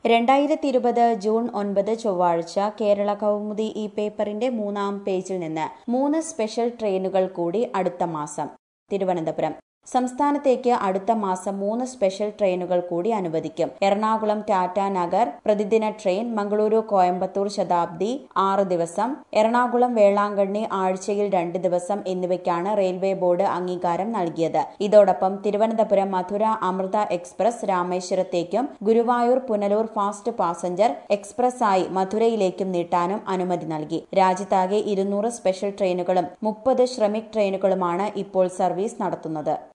രണ്ടായിരത്തി ഇരുപത് ജൂൺ ഒൻപത് ചൊവ്വാഴ്ച കേരള കൗമുദി ഈ പേപ്പറിന്റെ മൂന്നാം പേജിൽ നിന്ന് മൂന്ന് സ്പെഷ്യൽ ട്രെയിനുകൾ കൂടി അടുത്ത മാസം തിരുവനന്തപുരം സംസ്ഥാനത്തേക്ക് അടുത്ത മാസം മൂന്ന് സ്പെഷ്യൽ ട്രെയിനുകൾ കൂടി അനുവദിക്കും എറണാകുളം ടാറ്റ നഗർ പ്രതിദിന ട്രെയിൻ മംഗളൂരു കോയമ്പത്തൂർ ശതാബ്ദി ആറ് ദിവസം എറണാകുളം വേളാങ്കണ്ണി ആഴ്ചയിൽ രണ്ട് ദിവസം എന്നിവയ്ക്കാണ് റെയിൽവേ ബോർഡ് അംഗീകാരം നൽകിയത് ഇതോടൊപ്പം തിരുവനന്തപുരം മധുര അമൃത എക്സ്പ്രസ് രാമേശ്വരത്തേക്കും Guruvayur Punalur fast passenger express ആയി മധുരയിലേക്കും നീട്ടാനും അനുമതി നൽകി രാജ്യത്താകെ ഇരുന്നൂറ് സ്പെഷ്യൽ ട്രെയിനുകളും മുപ്പത് ശ്രമിക് ട്രെയിനുകളുമാണ് ഇപ്പോൾ സർവീസ് നടത്തുന്നത്